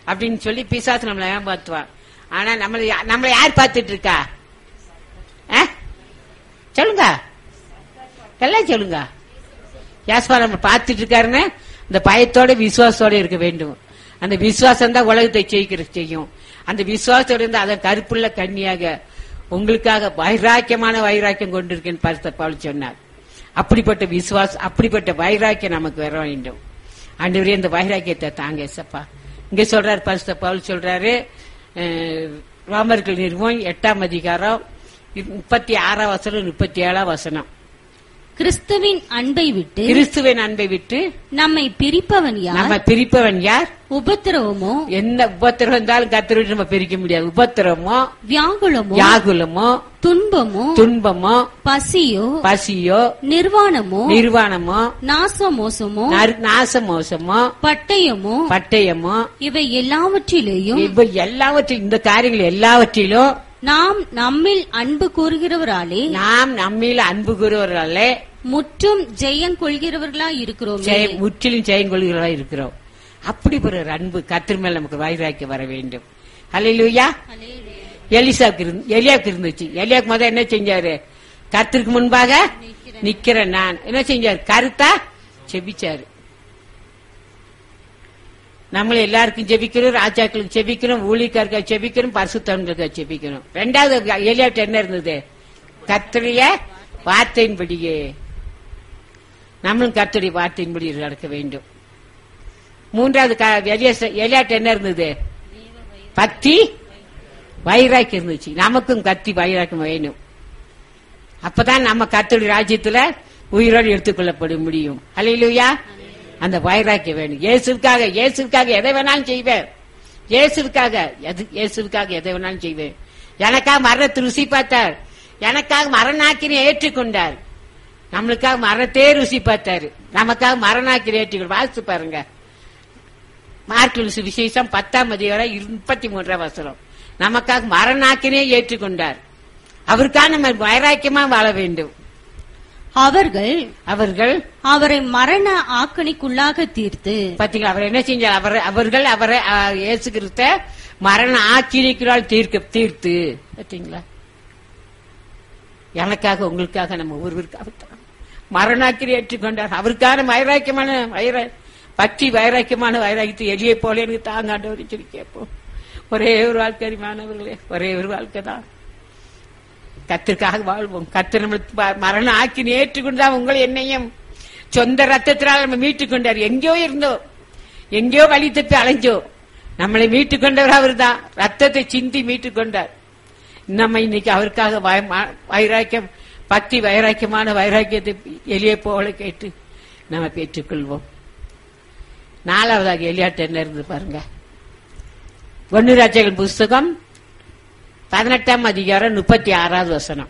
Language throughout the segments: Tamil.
அப்படின்னு சொல்லி பிசாசு நம்மளை ஏமாத்துவான் ஆனா நம்மளை யா- நம்மளை யார் பார்த்துட்டு இருக்கா ஆ? சொல்லுங்க எல்லாம் சொல்லுங்க யாஸ்பா நம்ம பார்த்துட்டு இருக்காருன்னு இந்த பயத்தோட விசுவாசத்தோட இருக்க வேண்டும் அந்த விசுவாசம் தான் உலகத்தை ஜெயிக்கிற செய்யும் அந்த விசுவாசத்தோட இருந்து அதன் கருப்புள்ள கண்ணியாக உங்களுக்காக வைராக்கியமான வைராக்கியம் கொண்டிருக்கேன் பரிசுத்த பவுல் சொன்னார் அப்படிப்பட்ட விசுவாசம் அப்படிப்பட்ட வைராக்கியம் நமக்கு வர வேண்டும் ஆண்டவரே இந்த வைராக்கியத்தை தாங்க ஏசப்பா இங்க சொல்றாரு பரிசுத்த பவுல் சொல்றாரு அஹ், ரோமர்கள் நிறுவம் எட்டாம் அதிகாரம் முப்பத்தி ஆறாம் வசனம் முப்பத்தி ஏழாம் வசனம் கிறிஸ்துவின் அன்பை விட்டு கிறிஸ்துவின் அன்பை விட்டு நம்மை பிரிப்பவன் நம்ம யார் பிரிப்பவன் யார் உபத்திரவமோ என்ன உபத்திரம் இருந்தாலும் கத்தர் விட்டு நம்ம பிரிக்க முடியாது உபத்திரமோ வியாகுலமோ யாகுலமோ துன்பமோ துன்பமோ பசியோ பசியோ நிர்வாணமோ நிர்வாணமோ நாசமோசமோ நறு- நாசமோசமோ பட்டயமோ பட்டயமோ இவை எல்லாவற்றிலேயும் இவை எல்லாவற்றிலும் இந்த காரியங்கள் எல்லாவற்றிலும் நாம் நம்மில் அன்பு கூறுகிறவராலே நாம் நம்மில் அன்பு கூறுவர்களே முற்றும் ஜெயம் கொள்கிறவர்களா இருக்கிறோம் ஜெயம் முற்றிலும் ஜெயம் கொள்கிறவர்களா இருக்கிறோம் அப்படி ஒரு அன்பு கத்திர மேல் நமக்கு வைராக்கி வர வேண்டும் ஹalleluya எலிசாவுக்கு இருந்து எலியாவுக்கு இருந்துச்சு எலியாவுக்கு முதல்ல என்ன செஞ்சாரு கத்திற்கு முன்பாக நிக்கிறேன் நான் என்ன செஞ்சாரு கருத்தா செபிச்சாரு நம்மள எல்லாருக்கும் ஜெபிக்கணும் ராஜாக்களுக்கு ஜெபிக்கணும் ஊழிக்காருக்கு ஜெபிக்கணும் பரிசுத்தவங்களுக்கு ஜெபிக்கணும் ரெண்டாவது எலியாட்டு என்ன இருந்தது கத்திரிய வார்த்தையின்படியே நம்மளும் கர்த்தருடைய வார்த்தையின்படி நடக்க வேண்டும் மூன்றாவது க- எலியாச- எலியாட்டு என்ன இருந்தது பக்தி வைராக்கி இருந்துச்சு நமக்கும் கத்தி வைராக்கியம் வேணும் அப்பதான் நம்ம கர்த்தருடைய ராஜ்யத்துல உயிரோடு எடுத்துக்கொள்ளப்பட முடியும் அல்லையிலுயா அந்த வைராக்கியம் வேணும் இயேசுக்காக இயேசுக்காக எதை வேணாலும் செய்வேன் இயேசுக்காக எது இயேசுக்காக எதை வேணாலும் செய்வேன் எனக்காக மரணத்தை ருசி பார்த்தார் எனக்காக மரணாக்கினை ஏற்றுக்கொண்டார் நம்மளுக்காக மரணத்தையே ருசி பார்த்தாரு நமக்காக மரணாக்கினை ஏற்றுக்கொண்டு வாசித்து பாருங்க மார்க்கில் விசேஷம் பத்தாம் அதிகாரம் முப்பத்தி மூன்றாம் வசனம் நமக்காக மரணாக்கினே ஏற்றுக்கொண்டார் அவருக்காக நம்ம வைராக்கியமா வாழ வேண்டும் அவர்கள் அவர்கள் அவரை மரண ஆக்கணிக்குள்ளாக தீர்த்து பாத்தீங்களா அவர் என்ன செஞ்சார் அவர் அவர்கள் அவரை ஆ, இயேசு கிறிஸ்த மரண ஆக்கிரிக்கிறாள் தீர்க்க தீர்த்து பாத்தீங்களா எனக்காக உங்களுக்காக நம்ம ஒருவருக்காக தான் மரணாக்கிரி ஏற்றுக்கொண்டார் அவருக்கான வைராக்கியமான வைர பக்தி வைராக்கியமான வைராக்கியத்தை எளிய போல எனக்கு தாங்காண்டவர் சொல்லி கேட்போம் ஒரே ஒரு வாழ்க்கை மாணவர்களே ஒரே ஒரு வாழ்க்கை தான் கத்திற்காக வாழ்வோம் கத்திர நம்மளுக்கு ப- மரணம் ஆக்கி ஏற்றுக்கொண்டுதான் உங்களை என்னையும் சொந்த ரத்தத்தினால் நம்ம மீட்டுக் கொண்டார் எங்கேயோ இருந்தோம் எங்கேயோ வழி தப்பி அலைஞ்சோம் நம்மளை மீட்டுக் கொண்டவர் அவர்தான் ரத்தத்தை சிந்தி மீட்டுக் கொண்டார் நம்ம இன்னைக்கு அவருக்காக வய- ம- வைராக்கியம் பக்தி வைராக்கியமான வைராக்கியத்தை எளிய போல கேட்டு நம்ம பெற்றுக்கொள்வோம் நாலாவதாக எலியாட்டு என்ன இருந்து பாருங்க ஒன்னு ராஜாக்கள் புஸ்தகம் பதினெட்டாம் அதிகாரம் முப்பத்தி ஆறாவது வசனம்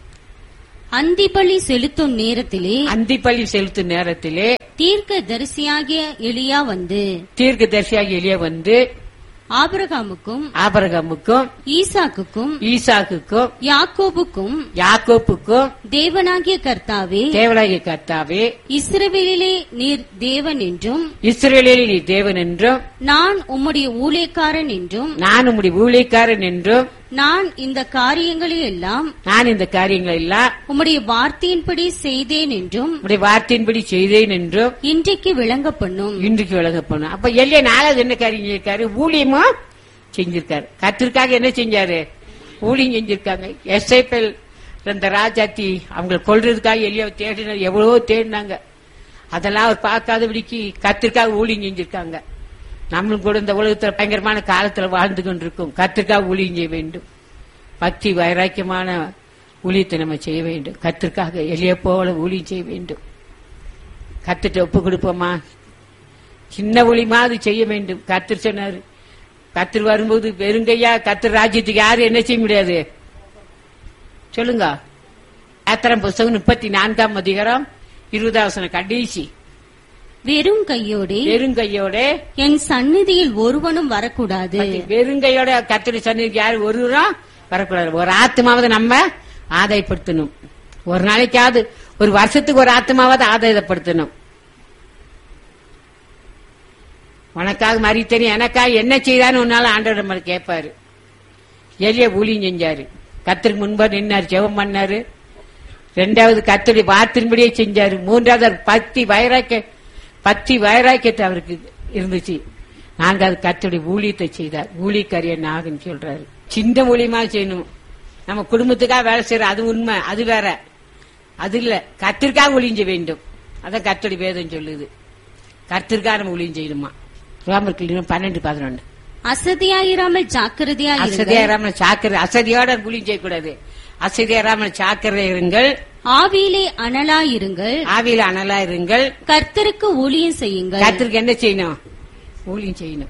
அந்திபலி செலுத்தும் நேரத்திலே அந்திப்பள்ளி செலுத்தும் நேரத்திலே தீர்க்க தரிசியாகிய எலியா வந்து தீர்க்க தரிசியாக எளிய வந்து ஆபிரகாமுக்கும் ஆபரகமுக்கும் ஈசாக்குக்கும் ஈசாக்குக்கும் யாக்கோபுக்கும் யாக்கோப்புக்கும் தேவனாகிய கர்த்தாவே தேவனாகிய கர்த்தாவே இஸ்ரவேலிலே நீர் தேவன் என்றும் இஸ்ரேலில் நீ தேவன் என்றும் நான் உம்முடைய ஊழியக்காரன் என்றும் நான் உம்முடைய ஊழியக்காரன் என்றும் நான் இந்த காரியங்களை எல்லாம் நான் இந்த காரியங்களை எல்லாம் உம்முடைய வார்த்தையின்படி செய்தேன் என்றும் உம்முடைய வார்த்தையின்படி செய்தேன் என்றும் இன்றைக்கு விளங்க பண்ணும் இன்றைக்கு விலக போனோம் அப்ப எல்லைய நாலாவது என்ன காரியம் செஞ்சிருக்காரு ஊழியமும் செஞ்சிருக்காரு கத்திற்காக என்ன செஞ்சாரு ஊழியம் செஞ்சிருக்காங்க எஸ்ஐபிஎல் இந்த ராஜாத்தி அவங்களை கொல்றதுக்காக எளிய தேடினார் எவ்வளவோ தேடினாங்க அதெல்லாம் அவர் பார்க்காதபடிக்கு கத்திற்காக ஊழியம் செஞ்சிருக்காங்க நம்மளும் கூட இந்த உலகத்துல பயங்கரமான காலத்துல வாழ்ந்து கொண்டிருக்கும் கத்திற்காக ஊழியம் செய்ய வேண்டும் பக்தி வைராக்கியமான ஊழியத்தை நம்ம செய்ய வேண்டும் கத்திற்காக எளிய போல ஊழியம் செய்ய வேண்டும் கத்துட்டு ஒப்பு கொடுப்போமா சின்ன ஒளி மாதிரி செய்ய வேண்டும் கத்தர் சொன்னாரு கத்தர் வரும்போது வெறுங்கையா கத்தர் ராஜ்யத்துக்கு யாரும் என்ன செய்ய முடியாது சொல்லுங்க யாத்திரம் புஸ்தகம் முப்பத்தி நான்காம் அதிகாரம் இருபதாவசனம் கடைசி வெறும் கையோடே வெறுங்கையோட என் சந்நிதியில் ஒருவனும் வரக்கூடாது வெறுங்கையோட கத்தரி சன்னிதிக்கு யாரும் ஒருவரும் வரக்கூடாது ஒரு ஆத்மாவது நம்ம ஆதாயப்படுத்தணும் ஒரு நாளைக்காவது ஒரு வருஷத்துக்கு ஒரு ஆத்மாவது ஆதாயப்படுத்தணும் உனக்காக மறி தெரியும் எனக்காக என்ன செய்தான்னு உன்னால ஆண்டவர் நம்ம கேட்பாரு எளிய ஊழியம் செஞ்சாரு கத்திற்கு முன்பா நின்னாரு ஜெபம் பண்ணாரு ரெண்டாவது கத்தடி வார்த்தையின்படியே செஞ்சாரு மூன்றாவது அவர் பத்தி வைராக்கிய பத்தி வைராக்கியத்தை அவருக்கு இருந்துச்சு நான்காவது கத்தடி ஊழியத்தை செய்தார் ஊழியக்காரிய நாகன் சொல்றாரு சின்ன ஊழியமா செய்யணும் நம்ம குடும்பத்துக்காக வேலை செய்யற அது உண்மை அது வேற அது இல்ல கத்திற்காக ஒளிஞ்ச வேண்டும் அதான் கத்தடி வேதம் சொல்லுது கத்திற்காக நம்ம ஒளியும் செய்யணுமா ரோமர்கள் பன்னெண்டு பதினொன்னு அசதியாயிராமல் ஜாக்கிரதையாயிருங்கள் அசதியாராமல் சாக்கிர அசதியோட ஒளியும் செய்யக்கூடாது அசதியாராமல் சாக்கிரதை இருங்கள் ஆவியிலே அனலாயிருங்கள் ஆவியில அனலா இருங்கள் கர்த்தருக்கு ஊழியம் செய்யுங்கள் கத்திற்கு என்ன செய்யணும் ஊழியம் செய்யணும்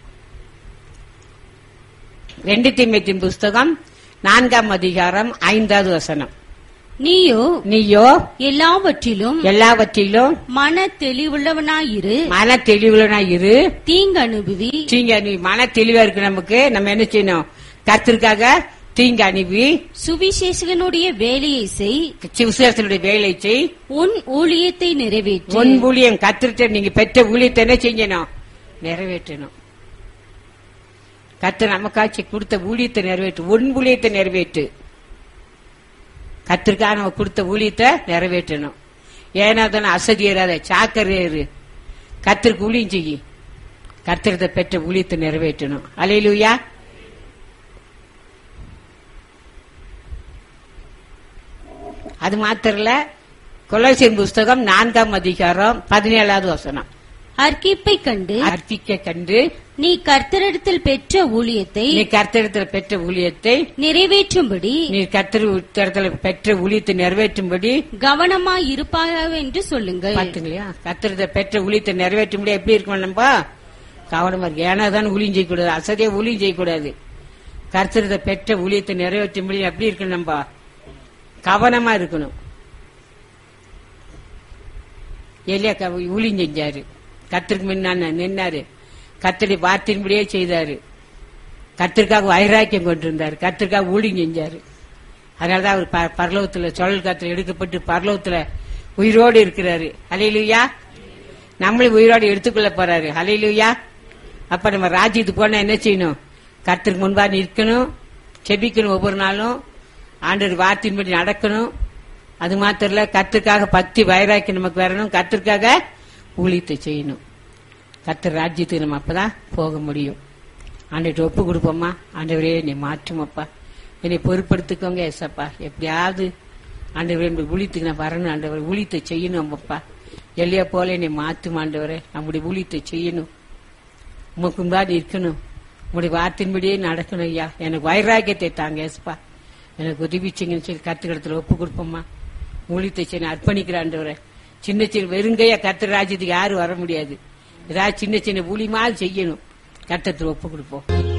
ரெண்டு திம்மத்தின் புஸ்தகம் நான்காம் அதிகாரம் ஐந்தாவது வசனம் நீயோ நீயோ எல்லாவற்றிலும் எல்லாவற்றிலும் மன தெளிவுள்ளவனாயிரு மன தெளிவுலனா இரு தீங்கு அனுபவி தீங்க நீ மன தெளிவா இருக்கு நமக்கு நம்ம என்ன செய்யணும் கத்திற்காக தீங்கு அனுப்பி சுவிசேஷகனுடைய வேலையை செய் விசுவாசனுடைய வேலை செய் உன் ஊழியத்தை நிறைவேற்று உன் ஊழியம் கத்திரிட்ட நீங்க பெற்ற ஊழியத்தை என்ன செய்யணும் நிறைவேற்றணும் கத்து நமக்காட்சி கொடுத்த ஊழியத்தை நிறைவேற்று உன் ஊழியத்தை நிறைவேற்று கத்திற்காக நம்ம கொடுத்த ஊழியத்தை நிறைவேற்றணும் ஏன்னா தானே அசதியராத சாக்கரையரு கத்திற்கு ஊழியம் செய்யி கத்திரத்தை பெற்ற ஊழியத்தை நிறைவேற்றணும் அலையிலுயா அது மாத்திரம் இல்ல கொலோசியன் புஸ்தகம் நான்காம் அதிகாரம் பதினேழாவது வசனம் அர்க்கிப்பை கண்டு அர்ப்பிக்க கண்டு நீ கர்த்தரிடத்தில் பெற்ற ஊழியத்தை நீ கர்த்தரிடத்தில் பெற்ற ஊழியத்தை நிறைவேற்றும்படி நீ கர்த்தரிடத்தில் பெற்ற ஊழியத்தை நிறைவேற்றும்படி கவனமாய் இருப்பாயாக என்று சொல்லுங்கள் பாத்துங்களா கர்த்தரிடத்தில் பெற்ற ஊழியத்தை நிறைவேற்றும்படி எப்படி இருக்கணும் நம்ம கவனமா இருக்கு ஏன்னா தான் ஊழியம் செய்யக்கூடாது அசதியா ஊழியம் செய்யக்கூடாது கர்த்தரிடத்தை பெற்ற ஊழியத்தை நிறைவேற்றும்படி எப்படி இருக்கணும் நம்ம கவனமா இருக்கணும் எலியா க- ஊழியம் செஞ்சாரு கத்திற்கு முன்னான நின்னாரு கத்தடி வார்த்தையின்படியே செய்தாரு கத்திற்காக வைராக்கியம் கொண்டிருந்தாரு கத்திற்காக ஊழியம் செஞ்சாரு அதனாலதான் அவர் ப- பரலோகத்துல சுழல் காத்துல எடுக்கப்பட்டு பரலோகத்துல உயிரோடு இருக்கிறாரு ஹalleluya நம்மளும் உயிரோடு எடுத்துக்கொள்ள போறாரு ஹalleluya அப்ப நம்ம ராஜ்யத்துக்கு போனா என்ன செய்யணும் கர்த்தருக்கு முன்பா நிற்கணும் செபிக்கணும் ஒவ்வொரு நாளும் ஆண்டவர் வார்த்தையின்படி நடக்கணும் அது மாத்திரம் இல்ல கத்திற்காக பக்தி வைராக்கி நமக்கு வரணும் கத்திற்காக ஊழியத்தை செய்யணும் கர்த்தர் ராஜ்யத்துக்கு நம்ம அப்பதான் போக முடியும் ஆண்டவர்கிட்ட ஒப்பு கொடுப்போமா ஆண்டவரே என்னை மாற்றுமப்பா என்னை பொறுப்படுத்திக்கோங்க ஏசப்பா எப்படியாவது ஆண்டவரே என்னுடைய ஊழியத்துக்கு நான் வரணும் ஆண்டவர் ஊழியத்தை செய்யணும் அப்பா எல்லையா போல என்னை மாற்றும் ஆண்டவரே நம்முடைய ஊழியத்தை செய்யணும் உமக்கு முன்பாடி இருக்கணும் உங்களுடைய வார்த்தையின்படியே நடக்கணும் ஐயா எனக்கு வைராக்கியத்தை தாங்க ஏசப்பா எனக்கு உதவி செய்யுங்கன்னு சொல்லி கத்துக்கிடத்துல ஒப்பு கொடுப்போம்மா ஊழியத்தை செய்ய அர்ப்பணிக்கிற ஆண்டவரே சின்ன சின்ன வெறுங்கையா கத்திர ராஜ்யத்துக்கு யாரும் வர முடியாது ஏதாவது சின்ன சின்ன ஊழியமாவது செய்யணும் கத்தத்துல ஒப்பு கொடுப்போம்